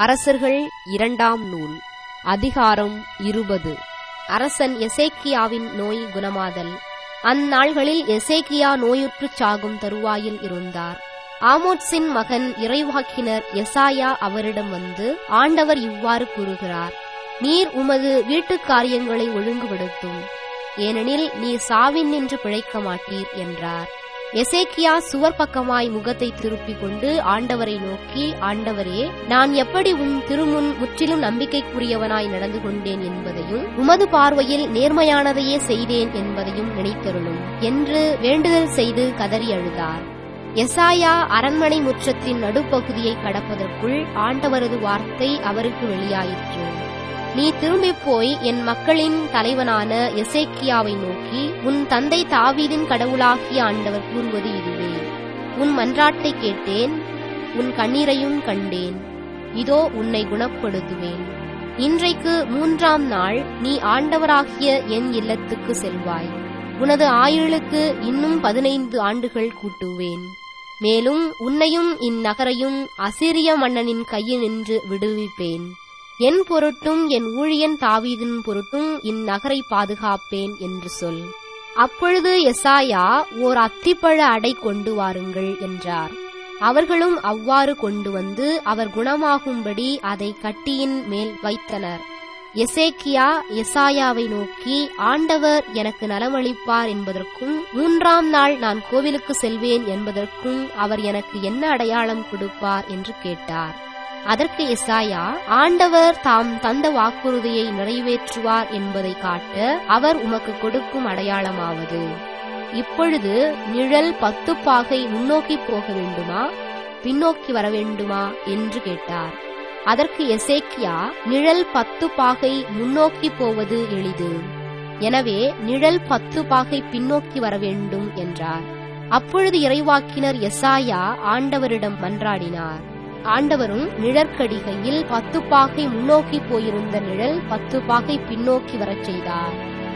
அரசர்கள் இரண்டாம் நூல் அதிகாரம் இருபது அரசன் எசேக்கியாவின் நோய் குணமாதல் அந்நாள்களில் எசேக்கியா நோயுற்றுச் சாகும் தருவாயில் இருந்தார் ஆமோத்ஸின் மகன் இறைவாக்கினர் எசாயா அவரிடம் வந்து ஆண்டவர் இவ்வாறு கூறுகிறார் நீர் உமது வீட்டுக் காரியங்களை ஒழுங்குபடுத்தும் ஏனெனில் நீர் சாவின் நின்று பிழைக்க மாட்டீர் என்றார் எசேக்கியா சுவர் பக்கமாய் முகத்தை திருப்பிக் கொண்டு ஆண்டவரை நோக்கி ஆண்டவரே நான் எப்படி உன் திருமுன் முற்றிலும் நம்பிக்கைக்குரியவனாய் நடந்து கொண்டேன் என்பதையும் உமது பார்வையில் நேர்மையானதையே செய்தேன் என்பதையும் நினைத்தருளும் என்று வேண்டுதல் செய்து கதறி அழுதார் எசாயா அரண்மனை முற்றத்தின் நடுப்பகுதியை கடப்பதற்குள் ஆண்டவரது வார்த்தை அவருக்கு வெளியாயிற்று நீ திரும்பிப் போய் என் மக்களின் தலைவனான எசேக்கியாவை நோக்கி உன் தந்தை தாவீதின் கடவுளாகிய ஆண்டவர் கூறுவது இதுவே உன் மன்றாட்டை கேட்டேன் உன் கண்ணீரையும் கண்டேன் இதோ உன்னை குணப்படுத்துவேன் இன்றைக்கு மூன்றாம் நாள் நீ ஆண்டவராகிய என் இல்லத்துக்கு செல்வாய் உனது ஆயுளுக்கு இன்னும் பதினைந்து ஆண்டுகள் கூட்டுவேன் மேலும் உன்னையும் இந்நகரையும் அசிரிய மன்னனின் கையினின்று விடுவிப்பேன் என் பொருட்டும் என் ஊழியன் தாவீதின் பொருட்டும் இந்நகரை பாதுகாப்பேன் என்று சொல் அப்பொழுது எசாயா ஓர் அத்திப்பழ அடை கொண்டு வாருங்கள் என்றார் அவர்களும் அவ்வாறு கொண்டு வந்து அவர் குணமாகும்படி அதை கட்டியின் மேல் வைத்தனர் எசேக்கியா எசாயாவை நோக்கி ஆண்டவர் எனக்கு நலமளிப்பார் என்பதற்கும் மூன்றாம் நாள் நான் கோவிலுக்கு செல்வேன் என்பதற்கும் அவர் எனக்கு என்ன அடையாளம் கொடுப்பார் என்று கேட்டார் அதற்கு எசாயா ஆண்டவர் தாம் தந்த வாக்குறுதியை நிறைவேற்றுவார் என்பதை காட்ட அவர் உமக்கு கொடுக்கும் அடையாளமாவது இப்பொழுது நிழல் பத்து பாகை முன்னோக்கி போக வேண்டுமா பின்னோக்கி வர வேண்டுமா என்று கேட்டார் அதற்கு எசேக்கியா நிழல் பத்து பாகை முன்னோக்கி போவது எளிது எனவே நிழல் பத்து பாகை பின்னோக்கி வர வேண்டும் என்றார் அப்பொழுது இறைவாக்கினர் எசாயா ஆண்டவரிடம் மன்றாடினார் ஆண்டவரும் நிழற்கடிகையில் பத்து பாகை முன்னோக்கி போயிருந்த நிழல் பத்து பாகை பின்னோக்கி வரச் செய்தார்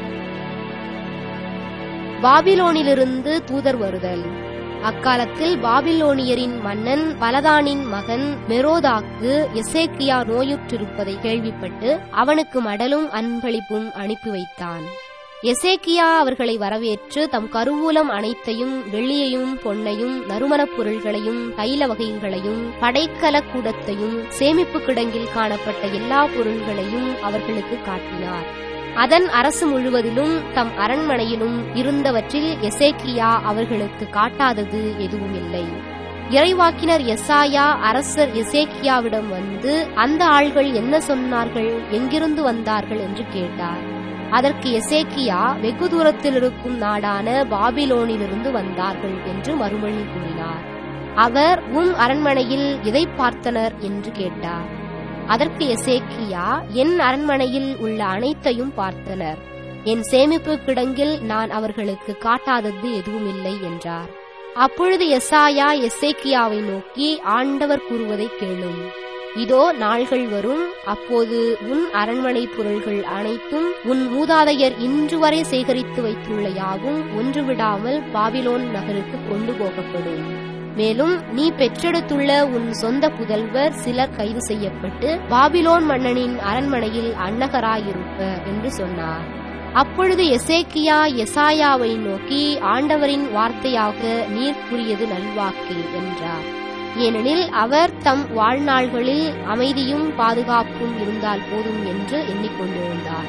பாபிலோனிலிருந்து தூதர் வருதல் அக்காலத்தில் பாபிலோனியரின் மன்னன் பலதானின் மகன் மெரோதாக்கு எசேக்கியா நோயுற்றிருப்பதை கேள்விப்பட்டு அவனுக்கு மடலும் அன்பளிப்பும் அனுப்பி வைத்தான் எசேக்கியா அவர்களை வரவேற்று தம் கருவூலம் அனைத்தையும் வெள்ளியையும் பொன்னையும் நறுமணப் பொருள்களையும் தைல வகைகளையும் படைக்கல கூடத்தையும் சேமிப்பு கிடங்கில் காணப்பட்ட எல்லா பொருள்களையும் அவர்களுக்கு காட்டினார் அதன் அரசு முழுவதிலும் தம் அரண்மனையிலும் இருந்தவற்றில் எசேக்கியா அவர்களுக்கு காட்டாதது எதுவுமில்லை இறைவாக்கினர் எசாயா அரசர் எசேக்கியாவிடம் வந்து அந்த ஆள்கள் என்ன சொன்னார்கள் எங்கிருந்து வந்தார்கள் என்று கேட்டார் அதற்கு எசேக்கியா வெகு தூரத்தில் இருக்கும் நாடான பாபிலோனிலிருந்து வந்தார்கள் என்று மறுமொழி கூறினார் அவர் உம் அரண்மனையில் எதை பார்த்தனர் என்று கேட்டார் அதற்கு எசேக்கியா என் அரண்மனையில் உள்ள அனைத்தையும் பார்த்தனர் என் சேமிப்பு கிடங்கில் நான் அவர்களுக்கு காட்டாதது எதுவுமில்லை என்றார் அப்பொழுது எசாயா எசேக்கியாவை நோக்கி ஆண்டவர் கூறுவதை கேளும் இதோ நாள்கள் வரும் அப்போது உன் அரண்மனை பொருள்கள் அனைத்தும் உன் மூதாதையர் இன்று வரை சேகரித்து வைத்துள்ள யாவும் ஒன்று விடாமல் பாபிலோன் நகருக்கு கொண்டு போகப்படும் மேலும் நீ பெற்றெடுத்துள்ள உன் சொந்த புதல்வர் சிலர் கைது செய்யப்பட்டு பாபிலோன் மன்னனின் அரண்மனையில் அன்னகராயிருப்ப என்று சொன்னார் அப்பொழுது எசேக்கியா எசாயாவை நோக்கி ஆண்டவரின் வார்த்தையாக நீர் கூறியது நல்வாக்கு என்றார் ஏனெனில் அவர் தம் வாழ்நாள்களில் அமைதியும் பாதுகாப்பும் இருந்தால் போதும் என்று எண்ணிக்கொண்டிருந்தார்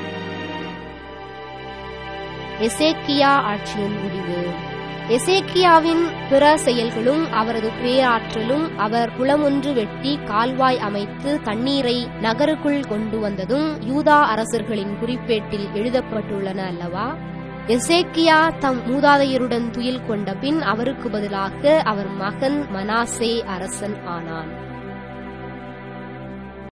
எசேக்கியா ஆட்சியின் முடிவு எசேக்கியாவின் பிற செயல்களும் அவரது பேராற்றலும் அவர் குளமொன்று வெட்டி கால்வாய் அமைத்து தண்ணீரை நகருக்குள் கொண்டு வந்ததும் யூதா அரசர்களின் குறிப்பேட்டில் எழுதப்பட்டுள்ளன அல்லவா எசேக்கியா தம் மூதாதையருடன் துயில் கொண்ட பின் அவருக்கு பதிலாக அவர் மகன் மனாசே அரசன் ஆனான்